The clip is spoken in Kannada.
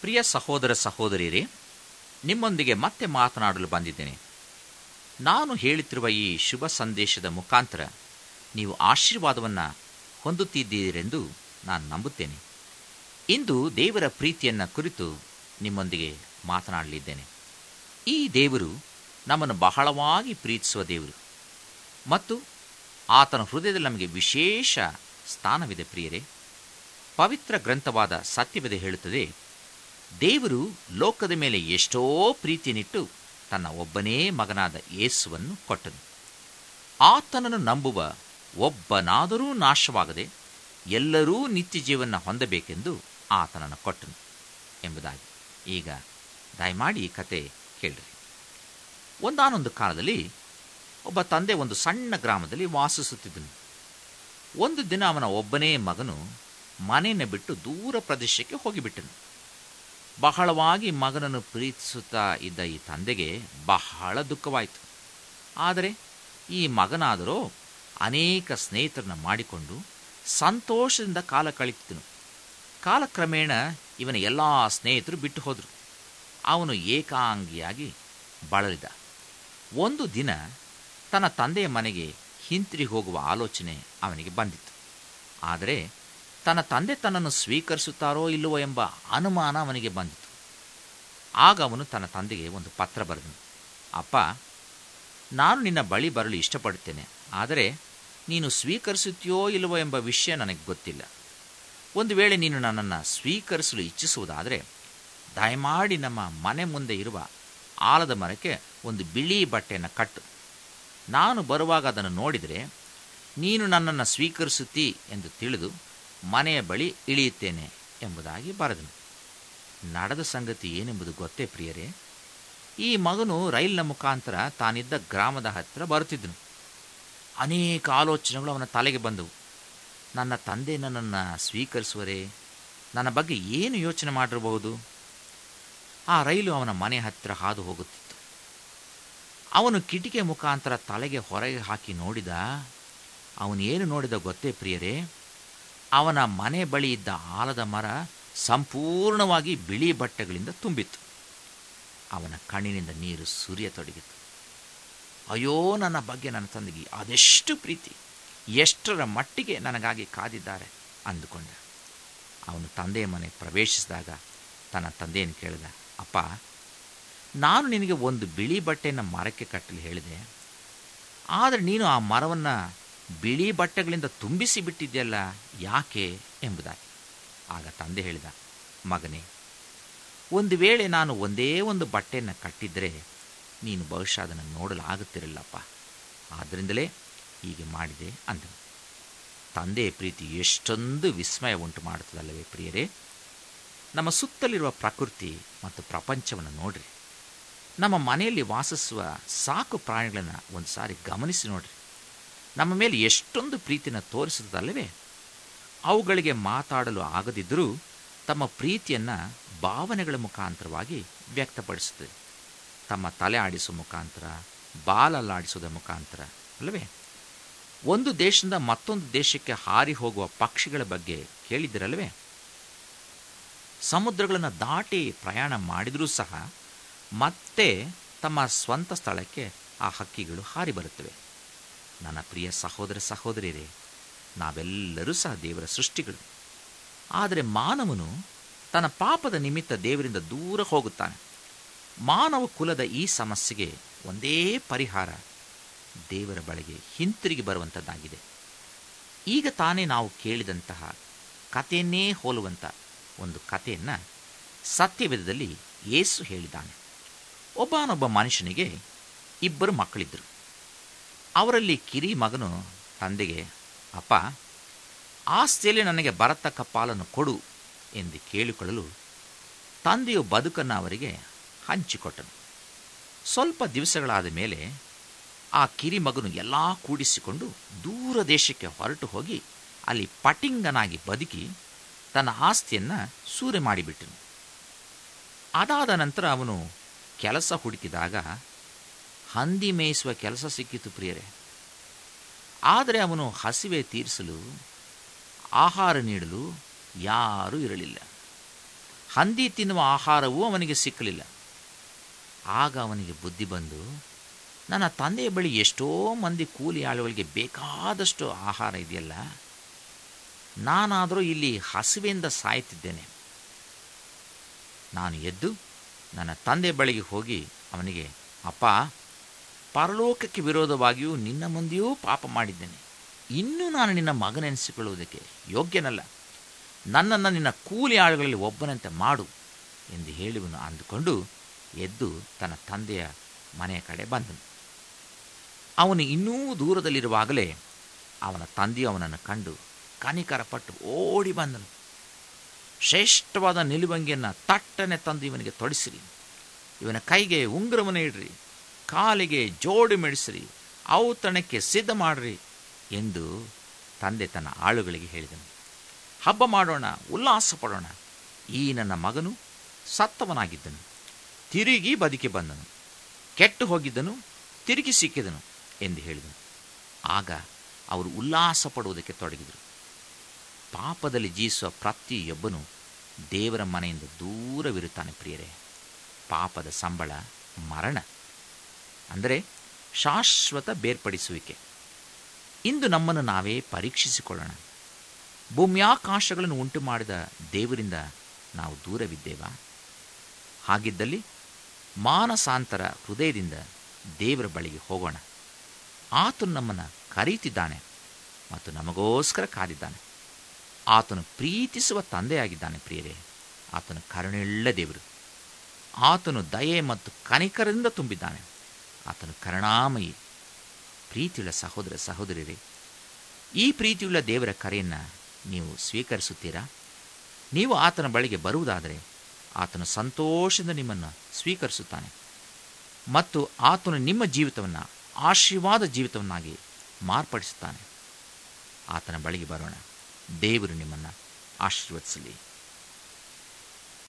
ಪ್ರಿಯ ಸಹೋದರ ಸಹೋದರಿಯರೇ ನಿಮ್ಮೊಂದಿಗೆ ಮತ್ತೆ ಮಾತನಾಡಲು ಬಂದಿದ್ದೇನೆ ನಾನು ಹೇಳುತ್ತಿರುವ ಈ ಶುಭ ಸಂದೇಶದ ಮುಖಾಂತರ ನೀವು ಆಶೀರ್ವಾದವನ್ನು ಹೊಂದುತ್ತಿದ್ದೀರೆಂದು ನಾನು ನಂಬುತ್ತೇನೆ ಇಂದು ದೇವರ ಪ್ರೀತಿಯನ್ನು ಕುರಿತು ನಿಮ್ಮೊಂದಿಗೆ ಮಾತನಾಡಲಿದ್ದೇನೆ ಈ ದೇವರು ನಮ್ಮನ್ನು ಬಹಳವಾಗಿ ಪ್ರೀತಿಸುವ ದೇವರು ಮತ್ತು ಆತನ ಹೃದಯದಲ್ಲಿ ನಮಗೆ ವಿಶೇಷ ಸ್ಥಾನವಿದೆ ಪ್ರಿಯರೇ ಪವಿತ್ರ ಗ್ರಂಥವಾದ ಸತ್ಯವಿದೆ ಹೇಳುತ್ತದೆ ದೇವರು ಲೋಕದ ಮೇಲೆ ಎಷ್ಟೋ ಪ್ರೀತಿಯನ್ನಿಟ್ಟು ತನ್ನ ಒಬ್ಬನೇ ಮಗನಾದ ಯೇಸುವನ್ನು ಕೊಟ್ಟನು ಆತನನ್ನು ನಂಬುವ ಒಬ್ಬನಾದರೂ ನಾಶವಾಗದೆ ಎಲ್ಲರೂ ನಿತ್ಯ ಜೀವನ ಹೊಂದಬೇಕೆಂದು ಆತನನ್ನು ಕೊಟ್ಟನು ಎಂಬುದಾಗಿ ಈಗ ದಯಮಾಡಿ ಈ ಕತೆ ಕೇಳ್ರಿ ಒಂದಾನೊಂದು ಕಾಲದಲ್ಲಿ ಒಬ್ಬ ತಂದೆ ಒಂದು ಸಣ್ಣ ಗ್ರಾಮದಲ್ಲಿ ವಾಸಿಸುತ್ತಿದ್ದನು ಒಂದು ದಿನ ಅವನ ಒಬ್ಬನೇ ಮಗನು ಮನೆಯನ್ನು ಬಿಟ್ಟು ದೂರ ಪ್ರದೇಶಕ್ಕೆ ಹೋಗಿಬಿಟ್ಟನು ಬಹಳವಾಗಿ ಮಗನನ್ನು ಪ್ರೀತಿಸುತ್ತಾ ಇದ್ದ ಈ ತಂದೆಗೆ ಬಹಳ ದುಃಖವಾಯಿತು ಆದರೆ ಈ ಮಗನಾದರೂ ಅನೇಕ ಸ್ನೇಹಿತರನ್ನ ಮಾಡಿಕೊಂಡು ಸಂತೋಷದಿಂದ ಕಾಲ ಕಳೀತಿದ್ದನು ಕಾಲಕ್ರಮೇಣ ಇವನ ಎಲ್ಲ ಸ್ನೇಹಿತರು ಬಿಟ್ಟು ಹೋದರು ಅವನು ಏಕಾಂಗಿಯಾಗಿ ಬಳಲಿದ ಒಂದು ದಿನ ತನ್ನ ತಂದೆಯ ಮನೆಗೆ ಹಿಂತಿರುಗಿ ಹೋಗುವ ಆಲೋಚನೆ ಅವನಿಗೆ ಬಂದಿತ್ತು ಆದರೆ ತನ್ನ ತಂದೆ ತನ್ನನ್ನು ಸ್ವೀಕರಿಸುತ್ತಾರೋ ಇಲ್ಲವೋ ಎಂಬ ಅನುಮಾನ ಅವನಿಗೆ ಬಂದಿತು ಆಗ ಅವನು ತನ್ನ ತಂದೆಗೆ ಒಂದು ಪತ್ರ ಬರೆದನು ಅಪ್ಪ ನಾನು ನಿನ್ನ ಬಳಿ ಬರಲು ಇಷ್ಟಪಡುತ್ತೇನೆ ಆದರೆ ನೀನು ಸ್ವೀಕರಿಸುತ್ತೀಯೋ ಇಲ್ಲವೋ ಎಂಬ ವಿಷಯ ನನಗೆ ಗೊತ್ತಿಲ್ಲ ಒಂದು ವೇಳೆ ನೀನು ನನ್ನನ್ನು ಸ್ವೀಕರಿಸಲು ಇಚ್ಛಿಸುವುದಾದರೆ ದಯಮಾಡಿ ನಮ್ಮ ಮನೆ ಮುಂದೆ ಇರುವ ಆಲದ ಮರಕ್ಕೆ ಒಂದು ಬಿಳಿ ಬಟ್ಟೆಯನ್ನು ಕಟ್ಟು ನಾನು ಬರುವಾಗ ಅದನ್ನು ನೋಡಿದರೆ ನೀನು ನನ್ನನ್ನು ಸ್ವೀಕರಿಸುತ್ತೀ ಎಂದು ತಿಳಿದು ಮನೆಯ ಬಳಿ ಇಳಿಯುತ್ತೇನೆ ಎಂಬುದಾಗಿ ಬರೆದನು ನಡೆದ ಸಂಗತಿ ಏನೆಂಬುದು ಗೊತ್ತೇ ಪ್ರಿಯರೇ ಈ ಮಗನು ರೈಲಿನ ಮುಖಾಂತರ ತಾನಿದ್ದ ಗ್ರಾಮದ ಹತ್ತಿರ ಬರುತ್ತಿದ್ದನು ಅನೇಕ ಆಲೋಚನೆಗಳು ಅವನ ತಲೆಗೆ ಬಂದವು ನನ್ನ ತಂದೆ ನನ್ನನ್ನು ಸ್ವೀಕರಿಸುವರೇ ನನ್ನ ಬಗ್ಗೆ ಏನು ಯೋಚನೆ ಮಾಡಿರಬಹುದು ಆ ರೈಲು ಅವನ ಮನೆ ಹತ್ತಿರ ಹಾದು ಹೋಗುತ್ತಿತ್ತು ಅವನು ಕಿಟಿಕೆ ಮುಖಾಂತರ ತಲೆಗೆ ಹೊರಗೆ ಹಾಕಿ ನೋಡಿದ ಅವನು ಏನು ನೋಡಿದ ಗೊತ್ತೇ ಪ್ರಿಯರೇ ಅವನ ಮನೆ ಬಳಿ ಇದ್ದ ಆಲದ ಮರ ಸಂಪೂರ್ಣವಾಗಿ ಬಿಳಿ ಬಟ್ಟೆಗಳಿಂದ ತುಂಬಿತ್ತು ಅವನ ಕಣ್ಣಿನಿಂದ ನೀರು ಸುರಿಯತೊಡಗಿತು ಅಯ್ಯೋ ನನ್ನ ಬಗ್ಗೆ ನನ್ನ ತಂದೆಗೆ ಅದೆಷ್ಟು ಪ್ರೀತಿ ಎಷ್ಟರ ಮಟ್ಟಿಗೆ ನನಗಾಗಿ ಕಾದಿದ್ದಾರೆ ಅಂದುಕೊಂಡ ಅವನು ತಂದೆಯ ಮನೆ ಪ್ರವೇಶಿಸಿದಾಗ ತನ್ನ ತಂದೆಯನ್ನು ಕೇಳಿದ ಅಪ್ಪ ನಾನು ನಿನಗೆ ಒಂದು ಬಿಳಿ ಬಟ್ಟೆಯನ್ನು ಮರಕ್ಕೆ ಕಟ್ಟಲು ಹೇಳಿದೆ ಆದರೆ ನೀನು ಆ ಮರವನ್ನು ಬಿಳಿ ಬಟ್ಟೆಗಳಿಂದ ತುಂಬಿಸಿ ಬಿಟ್ಟಿದೆಯಲ್ಲ ಯಾಕೆ ಎಂಬುದಾಗಿ ಆಗ ತಂದೆ ಹೇಳಿದ ಮಗನೇ ಒಂದು ವೇಳೆ ನಾನು ಒಂದೇ ಒಂದು ಬಟ್ಟೆಯನ್ನು ಕಟ್ಟಿದ್ದರೆ ನೀನು ಬಹುಶಃ ಅದನ್ನು ನೋಡಲು ಆಗುತ್ತಿರಲಿಲ್ಲಪ್ಪ ಆದ್ದರಿಂದಲೇ ಹೀಗೆ ಮಾಡಿದೆ ಅಂದನು ತಂದೆಯ ಪ್ರೀತಿ ಎಷ್ಟೊಂದು ವಿಸ್ಮಯ ಉಂಟು ಮಾಡುತ್ತದಲ್ಲವೇ ಪ್ರಿಯರೇ ನಮ್ಮ ಸುತ್ತಲಿರುವ ಪ್ರಕೃತಿ ಮತ್ತು ಪ್ರಪಂಚವನ್ನು ನೋಡ್ರಿ ನಮ್ಮ ಮನೆಯಲ್ಲಿ ವಾಸಿಸುವ ಸಾಕು ಪ್ರಾಣಿಗಳನ್ನು ಒಂದು ಸಾರಿ ಗಮನಿಸಿ ನೋಡ್ರಿ ನಮ್ಮ ಮೇಲೆ ಎಷ್ಟೊಂದು ಪ್ರೀತಿನ ತೋರಿಸುತ್ತದಲ್ಲವೇ ಅವುಗಳಿಗೆ ಮಾತಾಡಲು ಆಗದಿದ್ದರೂ ತಮ್ಮ ಪ್ರೀತಿಯನ್ನು ಭಾವನೆಗಳ ಮುಖಾಂತರವಾಗಿ ವ್ಯಕ್ತಪಡಿಸುತ್ತದೆ ತಮ್ಮ ತಲೆ ಆಡಿಸುವ ಮುಖಾಂತರ ಬಾಲಲ್ಲಾಡಿಸುವುದರ ಮುಖಾಂತರ ಅಲ್ಲವೇ ಒಂದು ದೇಶದಿಂದ ಮತ್ತೊಂದು ದೇಶಕ್ಕೆ ಹಾರಿ ಹೋಗುವ ಪಕ್ಷಿಗಳ ಬಗ್ಗೆ ಕೇಳಿದಿರಲ್ವೇ ಸಮುದ್ರಗಳನ್ನು ದಾಟಿ ಪ್ರಯಾಣ ಮಾಡಿದರೂ ಸಹ ಮತ್ತೆ ತಮ್ಮ ಸ್ವಂತ ಸ್ಥಳಕ್ಕೆ ಆ ಹಕ್ಕಿಗಳು ಹಾರಿ ಬರುತ್ತವೆ ನನ್ನ ಪ್ರಿಯ ಸಹೋದರ ಸಹೋದರಿಯರೇ ನಾವೆಲ್ಲರೂ ಸಹ ದೇವರ ಸೃಷ್ಟಿಗಳು ಆದರೆ ಮಾನವನು ತನ್ನ ಪಾಪದ ನಿಮಿತ್ತ ದೇವರಿಂದ ದೂರ ಹೋಗುತ್ತಾನೆ ಮಾನವ ಕುಲದ ಈ ಸಮಸ್ಯೆಗೆ ಒಂದೇ ಪರಿಹಾರ ದೇವರ ಬಳಿಗೆ ಹಿಂತಿರುಗಿ ಬರುವಂಥದ್ದಾಗಿದೆ ಈಗ ತಾನೇ ನಾವು ಕೇಳಿದಂತಹ ಕಥೆಯನ್ನೇ ಹೋಲುವಂಥ ಒಂದು ಕಥೆಯನ್ನು ಸತ್ಯವೇದದಲ್ಲಿ ಯೇಸು ಹೇಳಿದ್ದಾನೆ ಒಬ್ಬನೊಬ್ಬ ಮನುಷ್ಯನಿಗೆ ಇಬ್ಬರು ಮಕ್ಕಳಿದ್ದರು ಅವರಲ್ಲಿ ಕಿರಿ ಮಗನು ತಂದೆಗೆ ಅಪ್ಪ ಆಸ್ತಿಯಲ್ಲಿ ನನಗೆ ಬರತಕ್ಕ ಪಾಲನ್ನು ಕೊಡು ಎಂದು ಕೇಳಿಕೊಳ್ಳಲು ತಂದೆಯು ಬದುಕನ್ನು ಅವರಿಗೆ ಹಂಚಿಕೊಟ್ಟನು ಸ್ವಲ್ಪ ದಿವಸಗಳಾದ ಮೇಲೆ ಆ ಕಿರಿ ಮಗನು ಎಲ್ಲ ಕೂಡಿಸಿಕೊಂಡು ದೂರ ದೇಶಕ್ಕೆ ಹೊರಟು ಹೋಗಿ ಅಲ್ಲಿ ಪಟಿಂಗನಾಗಿ ಬದುಕಿ ತನ್ನ ಆಸ್ತಿಯನ್ನು ಸೂರೆ ಮಾಡಿಬಿಟ್ಟನು ಅದಾದ ನಂತರ ಅವನು ಕೆಲಸ ಹುಡುಕಿದಾಗ ಹಂದಿ ಮೇಯಿಸುವ ಕೆಲಸ ಸಿಕ್ಕಿತು ಪ್ರಿಯರೇ ಆದರೆ ಅವನು ಹಸಿವೆ ತೀರಿಸಲು ಆಹಾರ ನೀಡಲು ಯಾರೂ ಇರಲಿಲ್ಲ ಹಂದಿ ತಿನ್ನುವ ಆಹಾರವೂ ಅವನಿಗೆ ಸಿಕ್ಕಲಿಲ್ಲ ಆಗ ಅವನಿಗೆ ಬುದ್ಧಿ ಬಂದು ನನ್ನ ತಂದೆಯ ಬಳಿ ಎಷ್ಟೋ ಮಂದಿ ಕೂಲಿ ಆಳುಗಳಿಗೆ ಬೇಕಾದಷ್ಟು ಆಹಾರ ಇದೆಯಲ್ಲ ನಾನಾದರೂ ಇಲ್ಲಿ ಹಸಿವೆಯಿಂದ ಸಾಯ್ತಿದ್ದೇನೆ ನಾನು ಎದ್ದು ನನ್ನ ತಂದೆ ಬಳಿಗೆ ಹೋಗಿ ಅವನಿಗೆ ಅಪ್ಪ ಪರಲೋಕಕ್ಕೆ ವಿರೋಧವಾಗಿಯೂ ನಿನ್ನ ಮುಂದೆಯೂ ಪಾಪ ಮಾಡಿದ್ದೇನೆ ಇನ್ನೂ ನಾನು ನಿನ್ನ ಮಗನೆನಿಸಿಕೊಳ್ಳುವುದಕ್ಕೆ ಯೋಗ್ಯನಲ್ಲ ನನ್ನನ್ನು ನಿನ್ನ ಕೂಲಿ ಆಳುಗಳಲ್ಲಿ ಒಬ್ಬನಂತೆ ಮಾಡು ಎಂದು ಹೇಳಿವನು ಅಂದುಕೊಂಡು ಎದ್ದು ತನ್ನ ತಂದೆಯ ಮನೆಯ ಕಡೆ ಬಂದನು ಅವನು ಇನ್ನೂ ದೂರದಲ್ಲಿರುವಾಗಲೇ ಅವನ ತಂದೆಯು ಅವನನ್ನು ಕಂಡು ಕನಿಕರಪಟ್ಟು ಓಡಿ ಬಂದನು ಶ್ರೇಷ್ಠವಾದ ನಿಲುವಂಗಿಯನ್ನು ತಟ್ಟನೆ ತಂದು ಇವನಿಗೆ ತೊಡಿಸಿರಿ ಇವನ ಕೈಗೆ ಉಂಗುರವನ್ನು ಇಡ್ರಿ ಕಾಲಿಗೆ ಜೋಡಿ ಮೆಡಿಸಿರಿ ಔತಣಕ್ಕೆ ಸಿದ್ಧ ಮಾಡ್ರಿ ಎಂದು ತಂದೆ ತನ್ನ ಆಳುಗಳಿಗೆ ಹೇಳಿದನು ಹಬ್ಬ ಮಾಡೋಣ ಉಲ್ಲಾಸ ಪಡೋಣ ಈ ನನ್ನ ಮಗನು ಸತ್ತವನಾಗಿದ್ದನು ತಿರುಗಿ ಬದುಕಿ ಬಂದನು ಕೆಟ್ಟು ಹೋಗಿದ್ದನು ತಿರುಗಿ ಸಿಕ್ಕಿದನು ಎಂದು ಹೇಳಿದನು ಆಗ ಅವರು ಉಲ್ಲಾಸ ಪಡುವುದಕ್ಕೆ ತೊಡಗಿದರು ಪಾಪದಲ್ಲಿ ಜೀವಿಸುವ ಪ್ರತಿಯೊಬ್ಬನು ದೇವರ ಮನೆಯಿಂದ ದೂರವಿರುತ್ತಾನೆ ಪ್ರಿಯರೇ ಪಾಪದ ಸಂಬಳ ಮರಣ ಅಂದರೆ ಶಾಶ್ವತ ಬೇರ್ಪಡಿಸುವಿಕೆ ಇಂದು ನಮ್ಮನ್ನು ನಾವೇ ಪರೀಕ್ಷಿಸಿಕೊಳ್ಳೋಣ ಭೂಮ್ಯಾಕಾಶಗಳನ್ನು ಉಂಟು ಮಾಡಿದ ದೇವರಿಂದ ನಾವು ದೂರವಿದ್ದೇವಾ ಹಾಗಿದ್ದಲ್ಲಿ ಮಾನಸಾಂತರ ಹೃದಯದಿಂದ ದೇವರ ಬಳಿಗೆ ಹೋಗೋಣ ಆತನು ನಮ್ಮನ್ನು ಕರೀತಿದ್ದಾನೆ ಮತ್ತು ನಮಗೋಸ್ಕರ ಕಾದಿದ್ದಾನೆ ಆತನು ಪ್ರೀತಿಸುವ ತಂದೆಯಾಗಿದ್ದಾನೆ ಪ್ರಿಯರೇ ಆತನು ಕರುಣೆಯುಳ್ಳ ದೇವರು ಆತನು ದಯೆ ಮತ್ತು ಕನಿಕರದಿಂದ ತುಂಬಿದ್ದಾನೆ ಆತನು ಕರುಣಾಮಯಿ ಪ್ರೀತಿಯುಳ್ಳ ಸಹೋದರ ಸಹೋದರಿಯರೇ ಈ ಪ್ರೀತಿಯುಳ್ಳ ದೇವರ ಕರೆಯನ್ನು ನೀವು ಸ್ವೀಕರಿಸುತ್ತೀರಾ ನೀವು ಆತನ ಬಳಿಗೆ ಬರುವುದಾದರೆ ಆತನು ಸಂತೋಷದಿಂದ ನಿಮ್ಮನ್ನು ಸ್ವೀಕರಿಸುತ್ತಾನೆ ಮತ್ತು ಆತನು ನಿಮ್ಮ ಜೀವಿತವನ್ನು ಆಶೀರ್ವಾದ ಜೀವಿತವನ್ನಾಗಿ ಮಾರ್ಪಡಿಸುತ್ತಾನೆ ಆತನ ಬಳಿಗೆ ಬರೋಣ ದೇವರು ನಿಮ್ಮನ್ನು ಆಶೀರ್ವದಿಸಲಿ